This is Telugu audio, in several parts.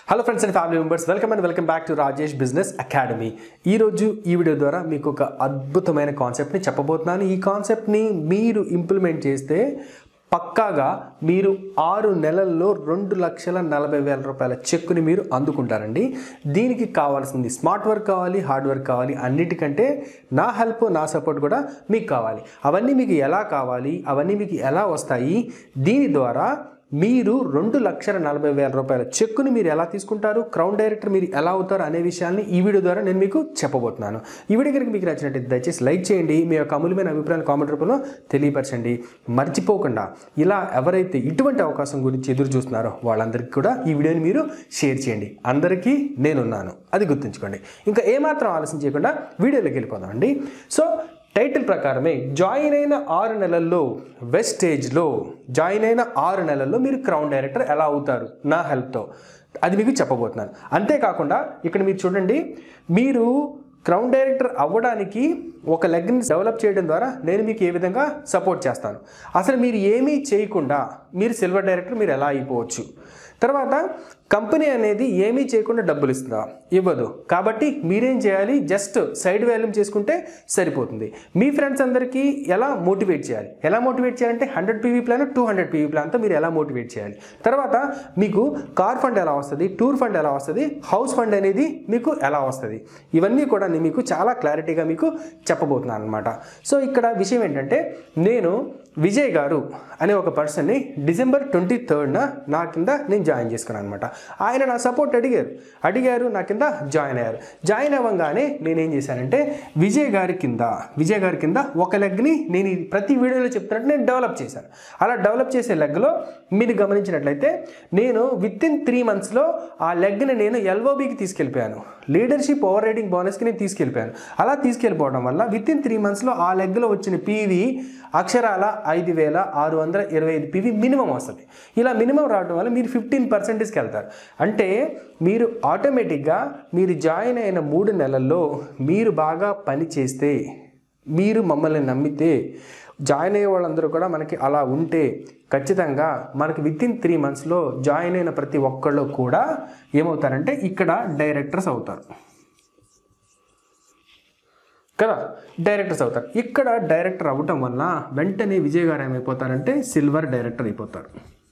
hello friends and family members welcome and welcome back to Rajesh business academy ఈరోజు ఈ వీడియో ద్వారా మీకు ఒక అద్భుతమైన కాన్సెప్ట్ని చెప్పబోతున్నాను ఈ కాన్సెప్ట్ని మీరు ఇంప్లిమెంట్ చేస్తే పక్కాగా మీరు ఆరు నెలల్లో రెండు లక్షల నలభై వేల రూపాయల చెక్కుని మీరు అందుకుంటారండి దీనికి కావాల్సింది స్మార్ట్ వర్క్ కావాలి హార్డ్ వర్క్ కావాలి అన్నిటికంటే నా హెల్ప్ నా సపోర్ట్ కూడా మీకు కావాలి అవన్నీ మీకు ఎలా కావాలి అవన్నీ మీకు ఎలా వస్తాయి దీని ద్వారా మీరు రెండు లక్షల నలభై వేల రూపాయల చెక్కుని మీరు ఎలా తీసుకుంటారు క్రౌన్ డైరెక్టర్ మీరు ఎలా అవుతారు అనే విషయాన్ని ఈ వీడియో ద్వారా నేను మీకు చెప్పబోతున్నాను ఈ వీడియో కనుక మీకు నచ్చినట్లయితే దయచేసి లైక్ చేయండి మీ యొక్క అమూల్యమైన అభిప్రాయాలు కామెంట్ రూపంలో తెలియపరచండి మర్చిపోకుండా ఇలా ఎవరైతే ఇటువంటి అవకాశం గురించి ఎదురు చూస్తున్నారో వాళ్ళందరికీ కూడా ఈ వీడియోని మీరు షేర్ చేయండి అందరికీ నేనున్నాను అది గుర్తుంచుకోండి ఇంకా ఏమాత్రం ఆలస్యం చేయకుండా వీడియోలోకి వెళ్ళిపోదామండి సో టైటిల్ ప్రకారమే జాయిన్ అయిన ఆరు నెలల్లో వెస్టేజ్లో జాయిన్ అయిన ఆరు నెలల్లో మీరు క్రౌన్ డైరెక్టర్ ఎలా అవుతారు నా హెల్ప్తో అది మీకు చెప్పబోతున్నాను అంతేకాకుండా ఇక్కడ మీరు చూడండి మీరు క్రౌన్ డైరెక్టర్ అవ్వడానికి ఒక లెగ్ని డెవలప్ చేయడం ద్వారా నేను మీకు ఏ విధంగా సపోర్ట్ చేస్తాను అసలు మీరు ఏమీ చేయకుండా మీరు సిల్వర్ డైరెక్టర్ మీరు ఎలా అయిపోవచ్చు తర్వాత కంపెనీ అనేది ఏమీ చేయకుండా డబ్బులు ఇస్తుందా ఇవ్వదు కాబట్టి మీరేం చేయాలి జస్ట్ సైడ్ వాల్యూమ్ చేసుకుంటే సరిపోతుంది మీ ఫ్రెండ్స్ అందరికీ ఎలా మోటివేట్ చేయాలి ఎలా మోటివేట్ చేయాలంటే hundred PV plan two hundred PV ప్లాన్తో మీరు ఎలా మోటివేట్ చేయాలి తర్వాత మీకు కార్ ఫండ్ ఎలా వస్తుంది టూర్ ఫండ్ ఎలా వస్తుంది హౌస్ ఫండ్ అనేది మీకు ఎలా వస్తుంది ఇవన్నీ కూడా నేను మీకు చాలా క్లారిటీగా మీకు చెప్పబోతున్నాను అనమాట సో ఇక్కడ విషయం ఏంటంటే నేను విజయ్ గారు అనే ఒక పర్సన్ని డిసెంబర్ ట్వంటీ థర్డ్న నా కింద నేను జాయిన్ చేసుకున్నాను అనమాట ఆయన నా సపోర్ట్ అడిగారు అడిగారు నా కింద జాయిన్ అయ్యారు జాయిన్ అవ్వగానే నేనేం చేశానంటే విజయ్ గారి కింద విజయ్ గారి కింద ఒక లెగ్ని నేను ఇది ప్రతి వీడియోలో చెప్తున్నట్టు నేను డెవలప్ చేశాను అలా డెవలప్ చేసే లెగ్లో మీరు గమనించినట్లయితే నేను విత్ ఇన్ త్రీ మంత్స్లో ఆ లెగ్ని నేను ఎల్ఓబికి తీసుకెళ్ళిపోయాను లీడర్షిప్ ఓవర్ రైడింగ్ బోనస్కి నేను తీసుకెళ్ళిపోయాను అలా తీసుకెళ్ళిపోవడం వల్ల విత్ ఇన్ త్రీ మంత్స్లో ఆ లెగ్లో వచ్చిన పీవీ అక్షరాల ఐదు వేల ఆరు వందల ఇరవై ఐదు పీవీ మినిమం వస్తుంది ఇలా మినిమం రావడం వల్ల మీరు ఫిఫ్టీన్ పర్సెంటేజ్కి వెళ్తారు అంటే మీరు ఆటోమేటిక్గా మీరు జాయిన్ అయిన మూడు నెలల్లో మీరు బాగా పని చేస్తే మీరు మమ్మల్ని నమ్మితే జాయిన్ అయ్యే వాళ్ళందరూ కూడా మనకి అలా ఉంటే ఖచ్చితంగా మనకి విత్ ఇన్ త్రీ మంత్స్లో జాయిన్ అయిన ప్రతి ఒక్కళ్ళు కూడా ఏమవుతారంటే ఇక్కడ డైరెక్టర్స్ అవుతారు కదా డైరెక్టర్స్ అవుతారు ఇక్కడ డైరెక్టర్ అవ్వటం వల్ల వెంటనే విజయ్ గారు ఏమైపోతారంటే సిల్వర్ డైరెక్టర్ అయిపోతారు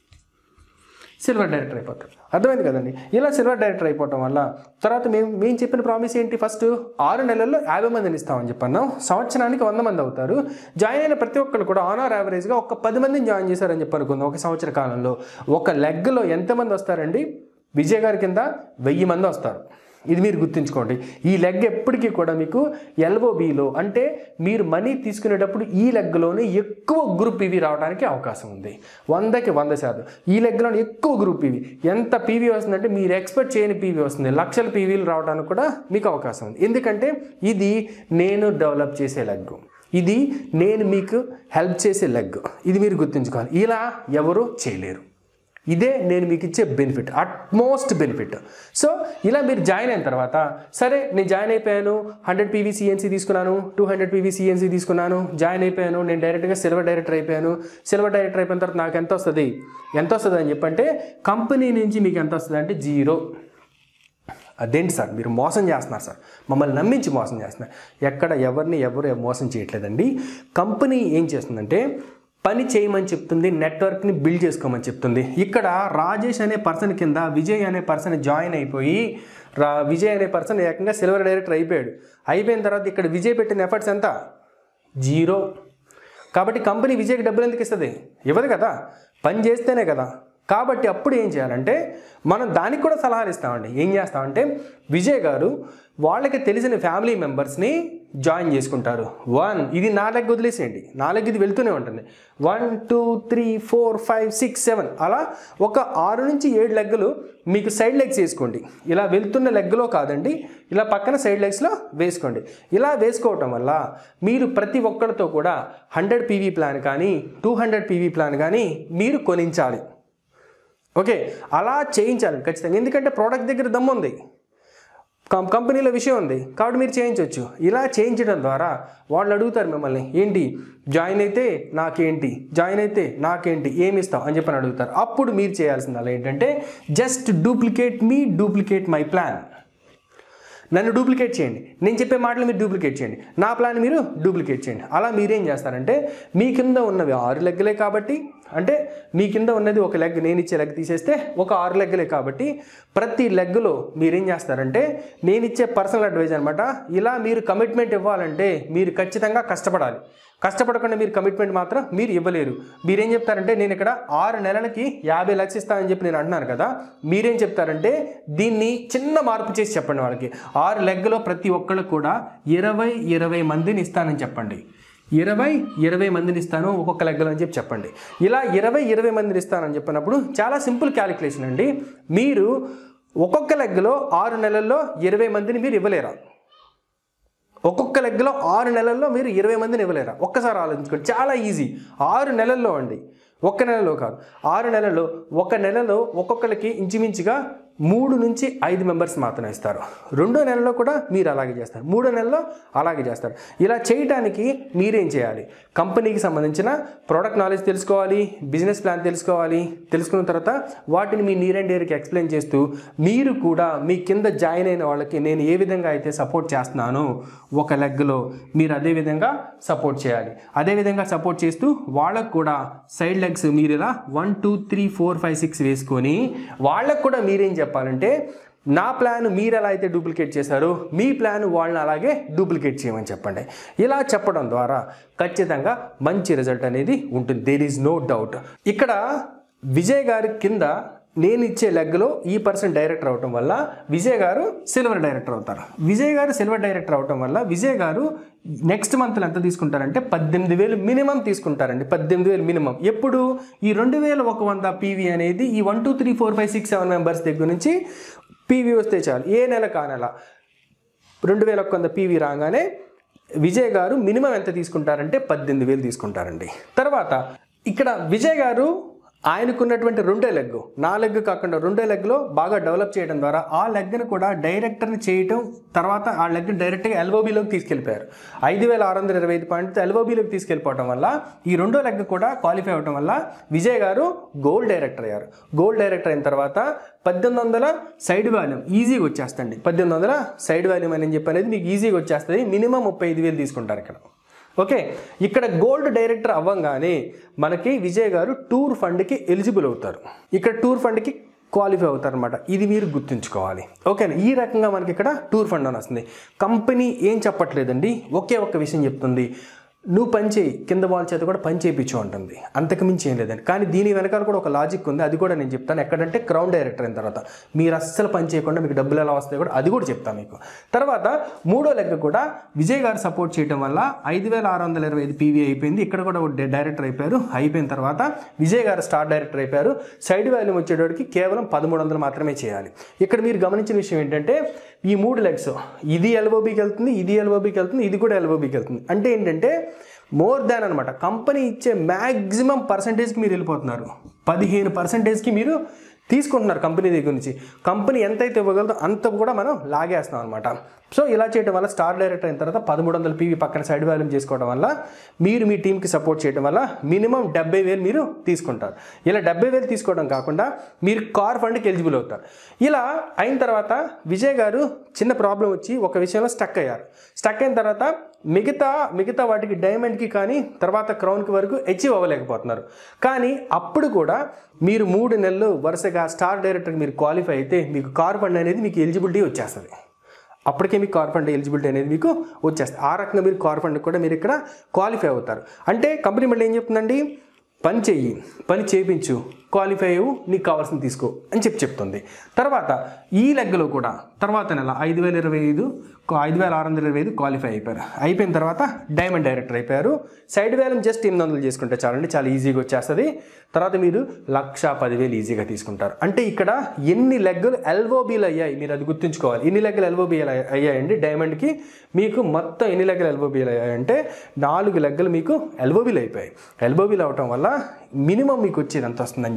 సిల్వర్ డైరెక్టర్ అయిపోతారు అర్థమైంది కదండి ఇలా సిల్వర్ డైరెక్టర్ అయిపోవటం వల్ల తర్వాత మేము మేము చెప్పిన ప్రామిస్ ఏంటి ఫస్ట్ ఆరు నెలల్లో యాభై మందిని ఇస్తామని చెప్పన్నాం సంవత్సరానికి వంద మంది అవుతారు జాయిన్ అయిన ప్రతి ఒక్కరు కూడా ఆన్ ఆర్ యావరేజ్గా ఒక పది మందిని జాయిన్ చేశారని చెప్పి అనుకుందాం ఒక సంవత్సర కాలంలో ఒక లెగ్లో ఎంతమంది వస్తారండి విజయ్ గారి కింద వెయ్యి మంది వస్తారు ఇది మీరు గుర్తుంచుకోండి ఈ లెగ్ ఎప్పటికీ కూడా మీకు ఎల్ఓబిలో అంటే మీరు మనీ తీసుకునేటప్పుడు ఈ లెగ్లోనే ఎక్కువ గ్రూప్ పీవీ రావడానికి అవకాశం ఉంది వందకి వంద శాతం ఈ లెగ్లోనే ఎక్కువ గ్రూప్ పీవీ ఎంత పీవీ వస్తుందంటే మీరు ఎక్స్పెక్ట్ చేయని పీవీ వస్తుంది లక్షల పీవీలు రావడానికి కూడా మీకు అవకాశం ఉంది ఎందుకంటే ఇది నేను డెవలప్ చేసే లెగ్ ఇది నేను మీకు హెల్ప్ చేసే లెగ్ ఇది మీరు గుర్తుంచుకోవాలి ఇలా ఎవరు చేయలేరు ఇదే నేను మీకు ఇచ్చే బెనిఫిట్ అట్మోస్ట్ బెనిఫిట్ సో ఇలా మీరు జాయిన్ అయిన తర్వాత సరే నేను జాయిన్ అయిపోయాను హండ్రెడ్ పీవీ సిఎన్సీ తీసుకున్నాను టూ హండ్రెడ్ పీవీ సిఎన్సీ తీసుకున్నాను జాయిన్ అయిపోయాను నేను డైరెక్ట్గా సిల్వర్ డైరెక్టర్ అయిపోయాను సిల్వర్ డైరెక్టర్ అయిపోయిన తర్వాత నాకు ఎంత వస్తుంది ఎంత వస్తుంది అని చెప్పంటే కంపెనీ నుంచి మీకు ఎంత వస్తుంది అంటే జీరో అదేంటి సార్ మీరు మోసం చేస్తున్నారు సార్ మమ్మల్ని నమ్మించి మోసం చేస్తున్నారు ఎక్కడ ఎవరిని ఎవరు మోసం చేయట్లేదండి కంపెనీ ఏం చేస్తుందంటే పని చేయమని చెప్తుంది నెట్వర్క్ని బిల్డ్ చేసుకోమని చెప్తుంది ఇక్కడ రాజేష్ అనే పర్సన్ కింద విజయ్ అనే పర్సన్ జాయిన్ అయిపోయి రా విజయ్ అనే పర్సన్ ఏకంగా సిల్వర్ డైరెక్టర్ అయిపోయాడు అయిపోయిన తర్వాత ఇక్కడ విజయ్ పెట్టిన ఎఫర్ట్స్ ఎంత జీరో కాబట్టి కంపెనీ విజయ్కి డబ్బులు ఎందుకు ఇస్తుంది ఇవ్వదు కదా పని చేస్తేనే కదా కాబట్టి అప్పుడు ఏం చేయాలంటే మనం దానికి కూడా సలహాలు ఇస్తామండి ఏం చేస్తామంటే విజయ్ గారు వాళ్ళకి తెలిసిన ఫ్యామిలీ మెంబర్స్ని జాయిన్ చేసుకుంటారు వన్ ఇది నా లెగ్ వదిలేసేయండి నా లెగ్ ఇది వెళ్తూనే ఉంటుంది one two three four five six seven అలా ఒక ఆరు నుంచి ఏడు లెగ్గులు మీకు సైడ్ లెగ్స్ వేసుకోండి ఇలా వెళ్తున్న లెగ్లో కాదండి ఇలా పక్కన సైడ్ లెగ్స్లో వేసుకోండి ఇలా వేసుకోవటం వల్ల మీరు ప్రతి ఒక్కరితో కూడా హండ్రెడ్ పీవీ ప్లాన్ కానీ టూ హండ్రెడ్ పీవీ ప్లాన్ కానీ మీరు కొనించాలి ఓకే అలా చేయించాలి ఖచ్చితంగా ఎందుకంటే ప్రోడక్ట్ దగ్గర దమ్ము ఉంది కం కంపెనీలో విషయం ఉంది కాబట్టి మీరు చేయించవచ్చు ఇలా చేయించడం ద్వారా వాళ్ళు అడుగుతారు మిమ్మల్ని ఏంటి జాయిన్ అయితే నాకేంటి జాయిన్ అయితే నాకేంటి ఏమి ఇస్తావు అని చెప్పని అడుగుతారు అప్పుడు మీరు చేయాల్సింది ఏంటంటే జస్ట్ డూప్లికేట్ మీ డూప్లికేట్ మై ప్లాన్ నన్ను డూప్లికేట్ చేయండి నేను చెప్పే మాటలు మీరు డూప్లికేట్ చేయండి నా ప్లాన్ మీరు డూప్లికేట్ చేయండి అలా మీరేం చేస్తారంటే మీ కింద ఉన్నవి ఆరు లెగ్గలే కాబట్టి అంటే మీ కింద ఉన్నది ఒక లెగ్ నేను ఇచ్చే లెగ్ తీసేస్తే ఒక ఆరు లెగ్గలే కాబట్టి ప్రతి లెగ్లో మీరేం చేస్తారంటే నేను ఇచ్చే పర్సనల్ అడ్వైజ్ అనమాట ఇలా మీరు కమిట్మెంట్ ఇవ్వాలంటే మీరు ఖచ్చితంగా కష్టపడాలి కష్టపడకుండా మీరు కమిట్మెంట్ మాత్రం మీరు ఇవ్వలేరు మీరేం చెప్తారంటే నేను ఇక్కడ ఆరు నెలలకి యాభై లక్షలు ఇస్తానని చెప్పి నేను అంటున్నాను కదా మీరేం చెప్తారంటే దీన్ని చిన్న మార్పు చేసి చెప్పండి వాళ్ళకి ఆరు లెగ్గలో ప్రతి ఒక్కళ్ళు కూడా ఇరవై ఇరవై మందిని ఇస్తానని చెప్పండి ఇరవై ఇరవై మందిని ఇస్తాను ఒక్కొక్క లెగ్గలో అని చెప్పి చెప్పండి ఇలా ఇరవై ఇరవై మందిని ఇస్తానని చెప్పినప్పుడు చాలా సింపుల్ క్యాలిక్యులేషన్ అండి మీరు ఒక్కొక్క లెగ్గలో ఆరు నెలల్లో ఇరవై మందిని మీరు ఇవ్వలేరా ఒక్కొక్క లెగ్లో ఆరు నెలల్లో మీరు ఇరవై మందిని ఇవ్వలేరా ఒక్కసారి ఆలోచించుకోండి చాలా ఈజీ ఆరు నెలల్లో అండి ఒక్క నెలలో కాదు ఆరు నెలల్లో ఒక నెలలో ఒక్కొక్కరికి ఇంచుమించుగా మూడు నుంచి ఐదు మెంబర్స్ మాత్రమే ఇస్తారు రెండో నెలలో కూడా మీరు అలాగే చేస్తారు మూడో నెలలో అలాగే చేస్తారు ఇలా చేయడానికి మీరేం చేయాలి కంపెనీకి సంబంధించిన ప్రోడక్ట్ నాలెడ్జ్ తెలుసుకోవాలి బిజినెస్ ప్లాన్ తెలుసుకోవాలి తెలుసుకున్న తర్వాత వాటిని మీ నీర్ అండ్ డేర్కి ఎక్స్ప్లెయిన్ చేస్తూ మీరు కూడా మీ కింద జాయిన్ అయిన వాళ్ళకి నేను ఏ విధంగా అయితే సపోర్ట్ చేస్తున్నానో ఒక లెగ్లో మీరు అదే విధంగా సపోర్ట్ చేయాలి అదే విధంగా సపోర్ట్ చేస్తూ వాళ్ళకు కూడా సైడ్ లెగ్స్ మీరు ఇలా one two three four five six వేసుకొని వాళ్ళకు కూడా మీరేం చెప్పాలంటే నా ప్లాన్ మీరు ఎలా అయితే డూప్లికేట్ చేశారో మీ ప్లాన్ వాళ్ళని అలాగే డూప్లికేట్ చేయమని చెప్పండి ఇలా చెప్పడం ద్వారా ఖచ్చితంగా మంచి రిజల్ట్ అనేది ఉంటుంది దేర్ ఈజ్ నో డౌట్ ఇక్కడ విజయ్ గారి కింద నేను ఇచ్చే లెగ్లో ఈ పర్సన్ డైరెక్టర్ అవటం వల్ల విజయ్ గారు సిల్వర్ డైరెక్టర్ అవుతారు విజయ్ గారు సిల్వర్ డైరెక్టర్ అవటం వల్ల విజయ్ గారు నెక్స్ట్ మంత్లో ఎంత తీసుకుంటారంటే పద్దెనిమిది వేలు మినిమం తీసుకుంటారండి పద్దెనిమిది వేలు మినిమం ఎప్పుడు ఈ రెండు వేల ఒక వంద పీవీ అనేది ఈ one two three four five six seven members దగ్గర నుంచి పీవీ వస్తే చాలు ఏ నెల కా నెల రెండు వేల ఒక వంద పీవీ రాగానే విజయ్ గారు మినిమం ఎంత తీసుకుంటారంటే పద్దెనిమిది వేలు తీసుకుంటారండి తర్వాత ఇక్కడ విజయ్ గారు ఆయనకున్నటువంటి రెండో లెగ్ నా లెగ్ కాకుండా రెండో లెగ్లో బాగా డెవలప్ చేయడం ద్వారా ఆ లెగ్ను కూడా డైరెక్టర్ని చేయటం తర్వాత ఆ లెగ్ డైరెక్ట్గా ఎల్ఓబిలోకి తీసుకెళ్ళిపోయారు ఐదు వేల ఆరు వందల ఇరవై ఐదు పాయింట్తో ఎల్ఓబిలోకి తీసుకెళ్ళిపోవడం వల్ల ఈ రెండో లెగ్ కూడా క్వాలిఫై అవడం వల్ల విజయ్ గారు గోల్డ్ డైరెక్టర్ అయ్యారు గోల్డ్ డైరెక్టర్ అయిన తర్వాత పద్దెనిమిది వందల సైడ్ వాల్యూమ్ ఈజీగా వచ్చేస్తండి పద్దెనిమిది వందల సైడ్ వాల్యూమ్ అని చెప్పి అనేది మీకు ఈజీగా వచ్చేస్తుంది మినిమం ముప్పై ఐదు వేలు తీసుకుంటారు ఇక్కడ ఓకే ఇక్కడ గోల్డ్ డైరెక్టర్ అవ్వంగానే మనకి విజయ్ గారు టూర్ ఫండ్కి ఎలిజిబుల్ అవుతారు ఇక్కడ టూర్ ఫండ్కి క్వాలిఫై అవుతారు అనమాట ఇది మీరు గుర్తుంచుకోవాలి ఓకేనా ఈ రకంగా మనకి ఇక్కడ టూర్ ఫండ్ అని వస్తుంది కంపెనీ ఏం చెప్పట్లేదండి ఒకే ఒక్క విషయం చెప్తుంది నువ్వు పని చేయి కింద వాళ్ళ చేత కూడా పని చేయించు ఉంటుంది అంతకు మించి ఏం లేదండి కానీ దీని వెనకాల కూడా ఒక లాజిక్ ఉంది అది కూడా నేను చెప్తాను ఎక్కడంటే క్రౌన్ డైరెక్టర్ అయిన తర్వాత మీరు అస్సలు పని చేయకుండా మీకు డబ్బులు ఎలా వస్తాయి కూడా అది కూడా చెప్తాను మీకు తర్వాత మూడో లెక్క కూడా విజయ్ గారు సపోర్ట్ చేయడం వల్ల ఐదు వేల ఆరు వందల ఇరవై ఐదు పీవీ అయిపోయింది ఇక్కడ కూడా ఒక డై- డైరెక్టర్ అయిపోయారు అయిపోయిన తర్వాత విజయ్ గారు స్టార్ డైరెక్టర్ అయిపోయారు సైడ్ వాల్యూమ్ వచ్చేటోడికి కేవలం పదమూడు వందలు మాత్రమే చేయాలి ఇక్కడ మీరు గమనించిన విషయం ఏంటంటే ఈ మూడు లెగ్స్ ఇది ఎల్ఓబికి వెళ్తుంది ఇది ఎల్ఓబికి వెళ్తుంది ఇది కూడా ఎల్ఓబికి వెళ్తుంది అంటే ఏంటంటే మోర్ దాన్ అనమాట కంపెనీ ఇచ్చే మ్యాక్సిమం పర్సంటేజ్కి మీరు వెళ్ళిపోతున్నారు పదిహేను పర్సంటేజ్కి మీరు తీసుకుంటున్నారు కంపెనీ దగ్గర నుంచి కంపెనీ ఎంతైతే ఇవ్వగలదో అంత కూడా మనం లాగేస్తాం అనమాట సో ఇలా చేయడం వల్ల స్టార్ డైరెక్టర్ అయిన తర్వాత పదమూడు వందల పీవీ పక్కన సైడ్ వాల్యూమ్ చేసుకోవడం వల్ల మీరు మీ టీంకి సపోర్ట్ చేయడం వల్ల మినిమం డెబ్బై వేలు మీరు తీసుకుంటారు ఇలా డెబ్బై వేలు తీసుకోవడం కాకుండా మీరు కార్ ఫండ్కి ఎలిజిబుల్ అవుతారు ఇలా అయిన తర్వాత విజయ్ గారు చిన్న ప్రాబ్లం వచ్చి ఒక విషయంలో స్టక్ అయ్యారు స్టక్ అయిన తర్వాత మిగతా మిగతా వాటికి డైమండ్కి కానీ తర్వాత క్రౌన్కి వరకు అచీవ్ అవ్వలేకపోతున్నారు కానీ అప్పుడు కూడా మీరు మూడు నెలలు వరుసగా స్టార్ డైరెక్టర్కి మీరు క్వాలిఫై అయితే మీకు కార్ ఫండ్ అనేది మీకు ఎలిజిబిలిటీ వచ్చేస్తుంది అప్పటికే మీకు కార్ ఫండ్ ఎలిజిబిలిటీ అనేది మీకు వచ్చేస్తుంది ఆ రకంగా మీరు కార్ ఫండ్ కూడా మీరు ఇక్కడ క్వాలిఫై అవుతారు అంటే కంపెనీ మళ్ళీ ఏం చెప్తుందండి పని చెయ్యి పని చేయించు క్వాలిఫై అయ్యి నీకు కావాల్సింది తీసుకో అని చెప్పి చెప్తుంది తర్వాత ఈ లెగ్గలో కూడా తర్వాత నెల ఐదు వేల ఇరవై ఐదు ఐదు వేల ఆరు వందల ఇరవై ఐదు క్వాలిఫై అయిపోయారు అయిపోయిన తర్వాత డైమండ్ డైరెక్టర్ అయిపోయారు సైడ్ వేలం జస్ట్ ఎనిమిది వందలు చేసుకుంటే చాలండి చాలా ఈజీగా వచ్చేస్తుంది తర్వాత మీరు లక్ష పదివేలు ఈజీగా తీసుకుంటారు అంటే ఇక్కడ ఎన్ని లెగ్గలు ఎల్ఓబీలు అయ్యాయి మీరు అది గుర్తుంచుకోవాలి ఎన్ని లెగ్గలు ఎల్ఓబీలు అయ్యాయండి డైమండ్కి మీకు మొత్తం ఎన్ని లెగ్గలు ఎల్ఓబీలు అయ్యాయంటే నాలుగు లెగ్గలు మీకు ఎల్ఓబీలు అయిపోయాయి ఎల్ఓబీలు అవటం వల్ల మినిమం మీకు వచ్చేది ఎంత వస్తుందని చెప్పి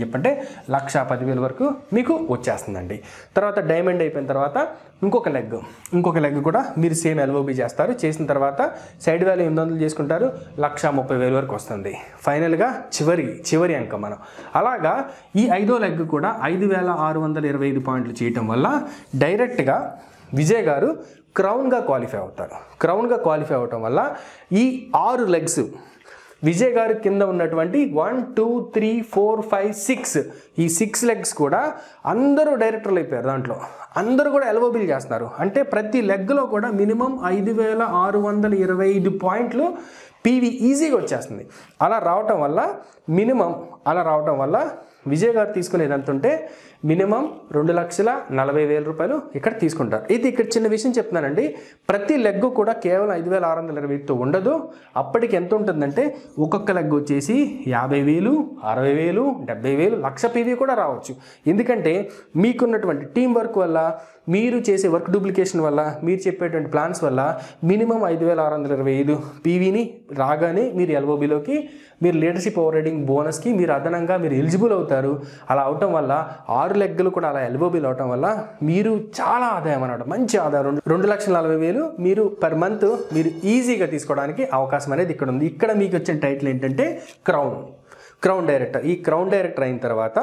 చెప్పంటే లక్ష పదివేల వరకు మీకు వచ్చేస్తుందండి తర్వాత డైమండ్ అయిపోయిన తర్వాత ఇంకొక లెగ్ ఇంకొక లెగ్ కూడా మీరు సేమ్ ఎల్ఓబి చేస్తారు చేసిన తర్వాత సైడ్ వాల్యూ ఎనిమిది వందలు చేసుకుంటారు లక్ష ముప్పై వేల వరకు వస్తుంది ఫైనల్గా చివరి చివరి అంకం మనం అలాగా ఈ ఐదో లెగ్ కూడా ఐదు వేల ఆరు వందల ఇరవై ఐదు పాయింట్లు చేయటం వల్ల డైరెక్ట్గా విజయ్ గారు క్రౌన్గా క్వాలిఫై అవుతారు క్రౌన్గా క్వాలిఫై అవటం వల్ల ఈ ఆరు లెగ్స్ విజయ్ గారి కింద ఉన్నటువంటి one two three four five six ఈ సిక్స్ లెగ్స్ కూడా అందరూ డైరెక్టర్లు అయిపోయారు దాంట్లో అందరూ కూడా ఎల్ఓబిల్ చేస్తున్నారు అంటే ప్రతి లెగ్లో కూడా మినిమం ఐదు వేల ఆరు వందల ఇరవై ఐదు పాయింట్లు పీవీ ఈజీగా వచ్చేస్తుంది అలా రావటం వల్ల మినిమం అలా రావటం వల్ల విజయ్ గారు తీసుకునేది ఎంత ఉంటే మినిమం రెండు లక్షల నలభై వేల రూపాయలు ఇక్కడ తీసుకుంటారు ఇది ఇక్కడ చిన్న విషయం చెప్తున్నానండి ప్రతి లెగ్ కూడా కేవలం ఐదు వేల ఆరు వందల ఇరవైతో ఉండదు అప్పటికి ఎంత ఉంటుందంటే ఒక్కొక్క లెగ్ వచ్చేసి యాభై వేలు అరవై వేలు డెబ్బై వేలు లక్ష పీవీ కూడా రావచ్చు ఎందుకంటే మీకున్నటువంటి టీం వర్క్ వల్ల మీరు చేసే వర్క్ డూప్లికేషన్ వల్ల మీరు చెప్పేటువంటి ప్లాన్స్ వల్ల మినిమం ఐదు వేల ఆరు వందల ఇరవై ఐదు పీవీని రాగానే మీరు ఎల్ఓబిలోకి మీరు లీడర్షిప్ ఓవర్ రైడింగ్ బోనస్కి మీరు అదనంగా మీరు ఎలిజిబుల్ అవుతారు అలా అవటం వల్ల ఆరు లెగ్గలు కూడా అలా ఎల్ఓబిల్ అవటం వల్ల మీరు చాలా ఆదాయం అన్నమాట మంచి ఆదాయం రెండు రెండు లక్షల నలభై వేలు మీరు పర్ మంత్ మీరు ఈజీగా తీసుకోవడానికి అవకాశం అనేది ఇక్కడ ఉంది ఇక్కడ మీకు వచ్చిన టైటిల్ ఏంటంటే క్రౌన్ క్రౌన్ డైరెక్టర్ ఈ క్రౌన్ డైరెక్టర్ అయిన తర్వాత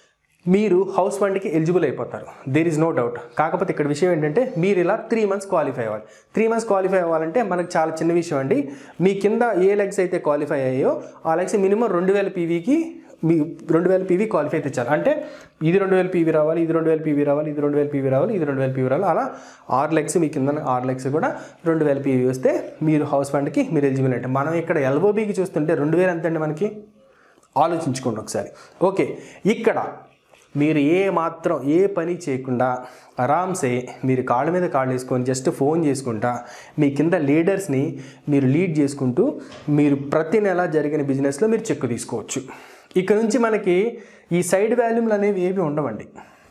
మీరు హౌస్ ఫండ్కి ఎలిజిబుల్ అయిపోతారు దేర్ ఇస్ నో డౌట్ కాకపోతే ఇక్కడ విషయం ఏంటంటే మీరు ఇలా త్రీ మంత్స్ క్వాలిఫై అవ్వాలి త్రీ మంత్స్ క్వాలిఫై అవ్వాలంటే మనకు చాలా చిన్న విషయం అండి మీ కింద ఏ లెగ్స్ అయితే క్వాలిఫై అయ్యాయో ఆ లెగ్స్ మినిమం రెండు వేల పీవీకి మీ రెండు వేల పీవీ క్వాలిఫై తెచ్చారు అంటే ఇది రెండు వేల పీవీ రావాలి ఇది రెండు వేల పీవీ రావాలి ఇది రెండు వేల పీవీ రావాలి ఇది రెండు వేల పీవీ రావాలి అలా ఆరు లెగ్స్ మీ కింద ఆరు లెగ్స్ కూడా రెండు వేల పీవీ వస్తే మీరు హౌస్ ఫండ్కి మీరు ఎలిజిబుల్ అంటే మనం ఇక్కడ ఎల్ఓబీకి చూస్తుంటే రెండు వేలు ఎంతండి మనకి ఆలోచించుకోండి ఒకసారి ఓకే ఇక్కడ మీరు ఏ మాత్రం ఏ పని చేయకుండా ఆరామ్సే మీరు కాళ్ళ మీద కాళ్ళు వేసుకొని జస్ట్ ఫోన్ చేసుకుంటా మీ కింద లీడర్స్ని మీరు లీడ్ చేసుకుంటూ మీరు ప్రతి నెల జరిగిన బిజినెస్లో మీరు చెక్కు తీసుకోవచ్చు ఇక్కడ నుంచి మనకి ఈ సైడ్ వాల్యూమ్లు అనేవి ఏవి ఉండవండి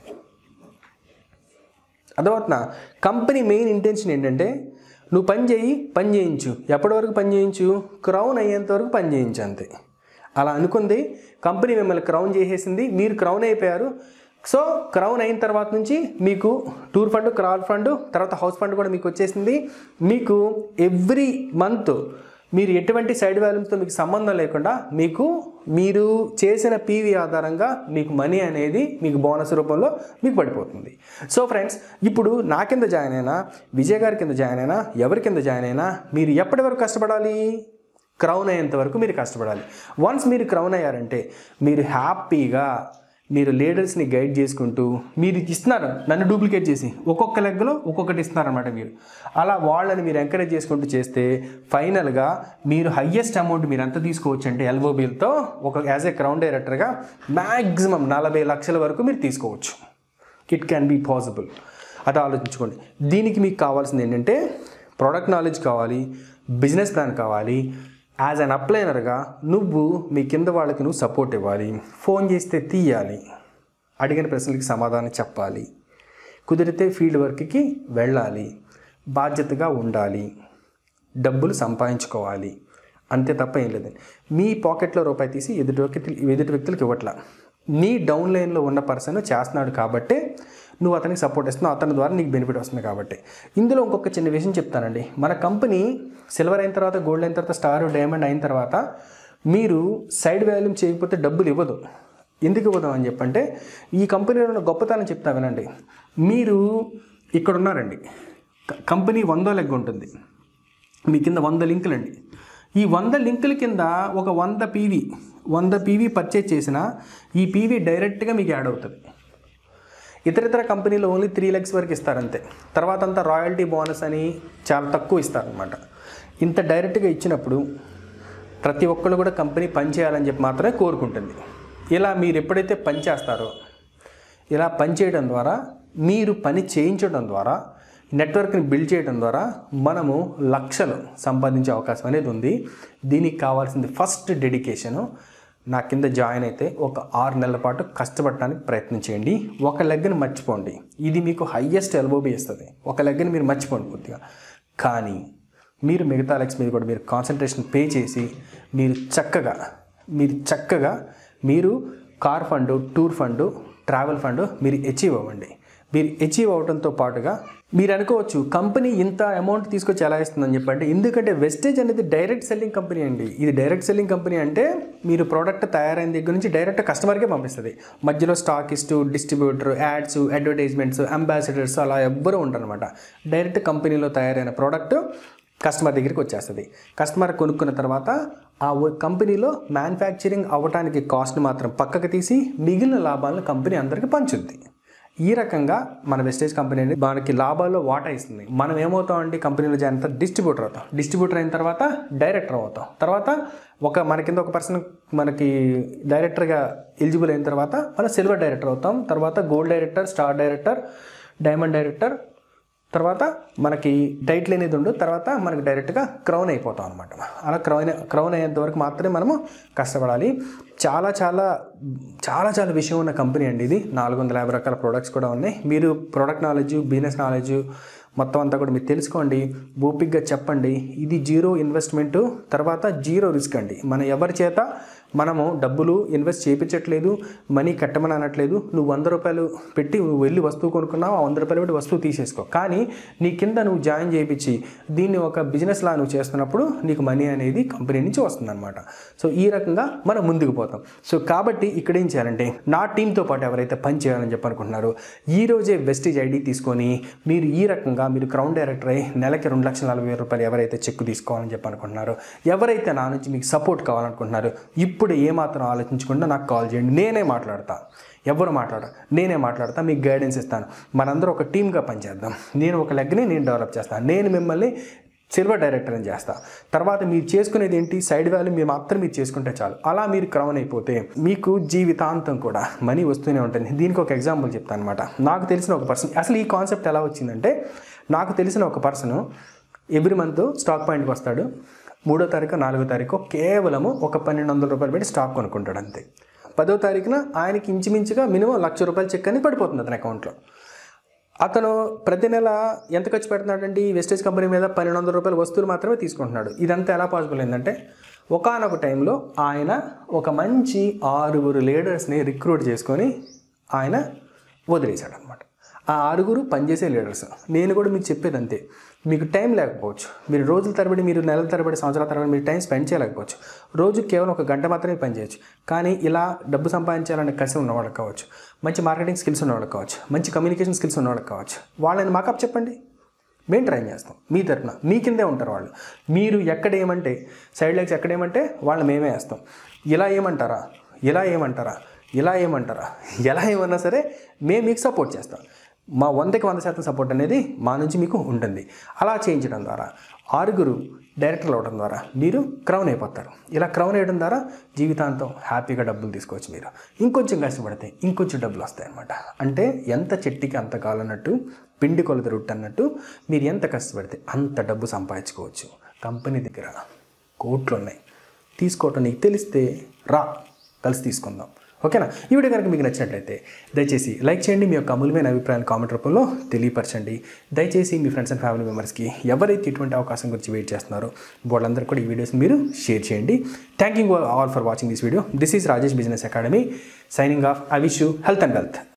అర్థమవుతున్నా కంపెనీ మెయిన్ ఇంటెన్షన్ ఏంటంటే నువ్వు పని చేయి పని చేయించు ఎప్పటి వరకు పని చేయించు క్రౌన్ అయ్యేంత వరకు పని చేయించు అంతే అలా అనుకుంది కంపెనీ మిమ్మల్ని క్రౌన్ చేసేసింది మీరు క్రౌన్ అయిపోయారు సో క్రౌన్ అయిన తర్వాత నుంచి మీకు టూర్ ఫండ్ క్రాల్ ఫండ్ తర్వాత హౌస్ ఫండ్ కూడా మీకు వచ్చేసింది మీకు ఎవ్రీ మంత్ మీరు ఎటువంటి సైడ్ వాల్యూమ్స్తో మీకు సంబంధం లేకుండా మీకు మీరు చేసిన పీవీ ఆధారంగా మీకు మనీ అనేది మీకు బోనస్ రూపంలో మీకు పడిపోతుంది సో ఫ్రెండ్స్ ఇప్పుడు నా కింద జాయిన్ అయినా విజయ్ గారి కింద జాయిన్ అయినా ఎవరి కింద జాయిన్ అయినా మీరు ఎప్పటి వరకు కష్టపడాలి క్రౌన్ అయ్యేంత వరకు మీరు కష్టపడాలి వన్స్ మీరు క్రౌన్ అయ్యారంటే మీరు హ్యాపీగా మీరు లీడర్స్ని గైడ్ చేసుకుంటూ మీరు ఇస్తున్నారు నన్ను డూప్లికేట్ చేసి ఒక్కొక్క లెగ్గలో ఒక్కొక్కటి ఇస్తున్నారనమాట మీరు అలా వాళ్ళని మీరు ఎంకరేజ్ చేసుకుంటూ చేస్తే ఫైనల్గా మీరు హయ్యెస్ట్ అమౌంట్ మీరు ఎంత తీసుకోవచ్చు అంటే ఎల్ఓబీలతో ఒక యాజ్ ఏ క్రౌన్ డైరెక్టర్గా మ్యాక్సిమం నలభై లక్షల వరకు మీరు తీసుకోవచ్చు ఇట్ క్యాన్ బీ పాసిబుల్ అది ఆలోచించుకోండి దీనికి మీకు కావాల్సింది ఏంటంటే ప్రోడక్ట్ నాలెడ్జ్ కావాలి బిజినెస్ ప్లాన్ కావాలి యాజ్ అన్ అప్లైనర్గా నువ్వు మీ కింద వాళ్ళకి నువ్వు సపోర్ట్ ఇవ్వాలి ఫోన్ చేస్తే తీయాలి అడిగిన ప్రశ్నలకి సమాధానం చెప్పాలి కుదిరితే ఫీల్డ్ వర్క్కి వెళ్ళాలి బాధ్యతగా ఉండాలి డబ్బులు సంపాదించుకోవాలి అంతే తప్ప ఏం లేదండి మీ పాకెట్లో రూపాయి తీసి ఎదుటి వ్యక్తి ఎదుటి వ్యక్తులకు ఇవ్వట్లా నీ డౌన్ లైన్లో ఉన్న పర్సన్ చేస్తున్నాడు కాబట్టే నువ్వు అతనికి సపోర్ట్ ఇస్తున్నావు అతని ద్వారా నీకు బెనిఫిట్ వస్తుంది కాబట్టి ఇందులో ఇంకొక చిన్న విషయం చెప్తానండి మన కంపెనీ సిల్వర్ అయిన తర్వాత గోల్డ్ అయిన తర్వాత స్టార్ డైమండ్ అయిన తర్వాత మీరు సైడ్ వాల్యూమ్ చేయకపోతే డబ్బులు ఇవ్వదు ఎందుకు ఇవ్వదు అని చెప్పంటే ఈ కంపెనీలో ఉన్న గొప్పతనం చెప్తా వినండి మీరు ఇక్కడ ఉన్నారండి క- కంపెనీ వందో లెగ్ ఉంటుంది మీ కింద వంద లింకులు అండి ఈ వంద లింకుల కింద ఒక వంద పీవీ వంద పీవీ పర్చేజ్ చేసిన ఈ పీవీ డైరెక్ట్గా మీకు యాడ్ అవుతుంది ఇతర ఇతర కంపెనీలో ఓన్లీ త్రీ లెగ్స్ వరకు ఇస్తారంతే తర్వాత అంతా రాయల్టీ బోనస్ అని చాలా తక్కువ ఇస్తారనమాట ఇంత డైరెక్ట్గా ఇచ్చినప్పుడు ప్రతి ఒక్కళ్ళు కూడా కంపెనీ పని చేయాలని చెప్పి మాత్రమే కోరుకుంటుంది ఇలా మీరు ఎప్పుడైతే పని చేస్తారో ఇలా పని చేయడం ద్వారా మీరు పని చేయించడం ద్వారా నెట్వర్క్ని బిల్డ్ చేయడం ద్వారా మనము లక్షలు సంపాదించే అవకాశం అనేది ఉంది దీనికి కావాల్సింది ఫస్ట్ డెడికేషను నా కింద జాయిన్ అయితే ఒక ఆరు నెలల పాటు కష్టపడటానికి ప్రయత్నం చేయండి ఒక లెగ్ని మర్చిపోండి ఇది మీకు హయ్యెస్ట్ ఎల్బోబీ ఇస్తుంది ఒక లెగ్ని మీరు మర్చిపోండి పూర్తిగా కానీ మీరు మిగతా లెగ్స్ మీద కూడా మీరు కాన్సన్ట్రేషన్ పే చేసి మీరు చక్కగా మీరు చక్కగా మీరు car fund tour fund travel fund మీరు అచీవ్ అవ్వండి మీరు అచీవ్ అవడంతో పాటుగా మీరు అనుకోవచ్చు కంపెనీ ఇంత అమౌంట్ తీసుకొచ్చి ఎలా ఇస్తుందని చెప్పండి ఎందుకంటే వెస్టేజ్ అనేది డైరెక్ట్ సెల్లింగ్ కంపెనీ అండి ఇది డైరెక్ట్ సెల్లింగ్ కంపెనీ అంటే మీరు ప్రోడక్ట్ తయారైన దగ్గర నుంచి డైరెక్ట్ కస్టమర్కే పంపిస్తుంది మధ్యలో stockist distributor ads advertisements ambassadors అలా ఎవ్వరూ ఉండరనమాట డైరెక్ట్ కంపెనీలో తయారైన ప్రోడక్ట్ కస్టమర్ దగ్గరికి వచ్చేస్తుంది కస్టమర్ కొనుక్కున్న తర్వాత ఆ వ- కంపెనీలో మ్యానుఫ్యాక్చరింగ్ అవ్వటానికి కాస్ట్ మాత్రం పక్కకు తీసి మిగిలిన లాభాలను కంపెనీ అందరికీ పంచుద్ది ఈ రకంగా మన వెస్టేజ్ కంపెనీ అనేది మనకి లాభాల్లో వాటా ఇస్తుంది మనం ఏమవుతాం అండి కంపెనీలో జాయిన్ తర్వాత డిస్ట్రిబ్యూటర్ అవుతాం డిస్ట్రిబ్యూటర్ అయిన తర్వాత డైరెక్టర్ అవుతాం తర్వాత ఒక మన కింద ఒక పర్సన్ మనకి డైరెక్టర్గా ఎలిజిబుల్ అయిన తర్వాత మనం సిల్వర్ డైరెక్టర్ అవుతాం తర్వాత gold director star director diamond director తర్వాత మనకి టైటిల్ అనేది ఉండదు తర్వాత మనకి డైరెక్ట్గా క్రౌన్ అయిపోతాం అనమాట అలా క్రౌన్ క్రౌన్ అయ్యేంత వరకు మాత్రమే మనము కష్టపడాలి చాలా చాలా చాలా చాలా విషయం ఉన్న కంపెనీ అండి ఇది నాలుగు వందల యాభై రకాల ప్రోడక్ట్స్ కూడా ఉన్నాయి మీరు ప్రోడక్ట్ నాలెడ్జ్ బిజినెస్ నాలెడ్జ్ మొత్తం అంతా కూడా మీరు తెలుసుకోండి ఓపిక్గా చెప్పండి ఇది జీరో ఇన్వెస్ట్మెంట్ తర్వాత జీరో రిస్క్ అండి మన ఎవరి చేత మనము డబ్బులు ఇన్వెస్ట్ చేయించట్లేదు మనీ కట్టమని అనట్లేదు నువ్వు వంద రూపాయలు పెట్టి నువ్వు వెళ్ళి వస్తువు కొనుక్కున్నావు ఆ వంద రూపాయలు పెట్టి వస్తువు తీసేసుకో కానీ నీ కింద నువ్వు జాయిన్ చేయించి దీన్ని ఒక బిజినెస్ లా నువ్వు చేస్తున్నప్పుడు నీకు మనీ అనేది కంపెనీ నుంచి వస్తుందన్నమాట సో ఈ రకంగా మనం ముందుకు పోతాం సో కాబట్టి ఇక్కడ ఏం చేయాలంటే నా టీంతో పాటు ఎవరైతే పని చేయాలని చెప్పి అనుకుంటున్నారో ఈ రోజే వెస్టేజ్ ఐడి తీసుకొని మీరు ఈ రకంగా మీరు క్రౌన్ డైరెక్టర్ అయ్యి నెలకి రెండు లక్షల నలభై వేల రూపాయలు ఎవరైతే చెక్ తీసుకోవాలని చెప్పి అనుకుంటున్నారో ఎవరైతే నా నుంచి మీకు సపోర్ట్ కావాలనుకుంటున్నారో ఇప్పుడు ఏమాత్రం ఆలోచించకుండా నాకు కాల్ చేయండి నేనే మాట్లాడతా ఎవరు మాట్లాడ నేనే మాట్లాడతా మీకు గైడెన్స్ ఇస్తాను మనందరం ఒక టీమ్గా పనిచేద్దాం నేను ఒక లెగ్ని నేను డెవలప్ చేస్తాను నేను మిమ్మల్ని సిల్వర్ డైరెక్టర్ అని చేస్తా తర్వాత మీరు చేసుకునేది ఏంటి సైడ్ వాల్యూ మీరు మాత్రం మీరు చేసుకుంటే చాలు అలా మీరు క్రౌన్ అయిపోతే మీకు జీవితాంతం కూడా మనీ వస్తూనే ఉంటుంది దీనికి ఒక ఎగ్జాంపుల్ చెప్తాను అనమాట నాకు తెలిసిన ఒక పర్సన్ అసలు ఈ కాన్సెప్ట్ ఎలా వచ్చిందంటే నాకు తెలిసిన ఒక పర్సన్ ఎవ్రీ మంత్ స్టాక్ పాయింట్కి వస్తాడు మూడో తారీఖు నాలుగో తారీఖు కేవలము ఒక పన్నెండు వందల రూపాయలు పెట్టి స్టాక్ కొనుక్కుంటాడు అంతే పదో తారీఖున ఆయనకి ఇంచుమించుగా మినిమం లక్ష రూపాయల చెక్ అనేది పడిపోతుంది అతని అకౌంట్లో అతను ప్రతి నెల ఎంత ఖర్చు పెడుతున్నాడండి ఈ వెస్టేజ్ కంపెనీ మీద పన్నెండు వందల రూపాయల వస్తువులు మాత్రమే తీసుకుంటున్నాడు ఇదంతా ఎలా పాసిబుల్ ఏంటంటే ఒకనొక టైంలో ఆయన ఒక మంచి ఆరుగురు లీడర్స్ని రిక్రూట్ చేసుకొని ఆయన వదిలేశాడు అనమాట ఆ ఆరుగురు పనిచేసే లీడర్స్ నేను కూడా మీకు చెప్పేది అంతే మీకు టైం లేకపోవచ్చు మీరు రోజుల తరబడి మీరు నెలల తరబడి సంవత్సరాల తరబడి మీరు టైం స్పెండ్ చేయలేకపోవచ్చు రోజు కేవలం ఒక గంట మాత్రమే పని చేయొచ్చు కానీ ఇలా డబ్బు సంపాదించాలనే కసి ఉన్నవాళ్ళకి కావచ్చు మంచి మార్కెటింగ్ స్కిల్స్ ఉన్నవాళ్ళకి కావచ్చు మంచి కమ్యూనికేషన్ స్కిల్స్ ఉన్నవాళ్ళకి కావచ్చు వాళ్ళని మాకప్ చెప్పండి మేము ట్రైన్ చేస్తాం మీ తరఫున మీ కిందే ఉంటారు వాళ్ళు మీరు ఎక్కడ ఏమంటే సైడ్ లెగ్స్ ఎక్కడ ఏమంటే వాళ్ళు మేమే వేస్తాం ఇలా ఏమంటారా ఇలా ఏమంటారా ఇలా ఏమంటారా ఎలా ఏమన్నా సరే మేము మీకు సపోర్ట్ చేస్తాం మా వందకి వంద శాతం సపోర్ట్ అనేది మా నుంచి మీకు ఉంటుంది అలా చేయించడం ద్వారా ఆరుగురు డైరెక్టర్లు అవడం ద్వారా మీరు క్రౌన్ అయిపోతారు ఇలా క్రౌన్ అయ్యడం ద్వారా జీవితాంతం హ్యాపీగా డబ్బులు తీసుకోవచ్చు మీరు ఇంకొంచెం కష్టపడితే ఇంకొంచెం డబ్బులు వస్తాయి అన్నమాట అంటే ఎంత చెట్టుకి అంత కాలన్నట్టు పిండి కొలత రొట్టె అన్నట్టు మీరు ఎంత కష్టపడితే అంత డబ్బు సంపాదించుకోవచ్చు కంపెనీ దగ్గర కోట్లు ఉన్నాయి తీసుకోవటం నీకు తెలిస్తే రా కలిసి తీసుకుందాం ఓకేనా ఈ వీడియో కనుక మీకు నచ్చినట్లయితే దయచేసి లైక్ చేయండి మీ యొక్క అమూల్యమైన అభిప్రాయాన్ని కామెంట్ రూపంలో తెలియపరచండి దయచేసి మీ ఫ్రెండ్స్ అండ్ ఫ్యామిలీ మెంబర్స్కి ఎవరైతే ఇటువంటి అవకాశం గురించి వెయిట్ చేస్తున్నారో వాళ్ళందరూ కూడా ఈ వీడియోస్ మీరు షేర్ చేయండి thank you all for watching this video this is Rajesh business academy signing off I wish you health and wealth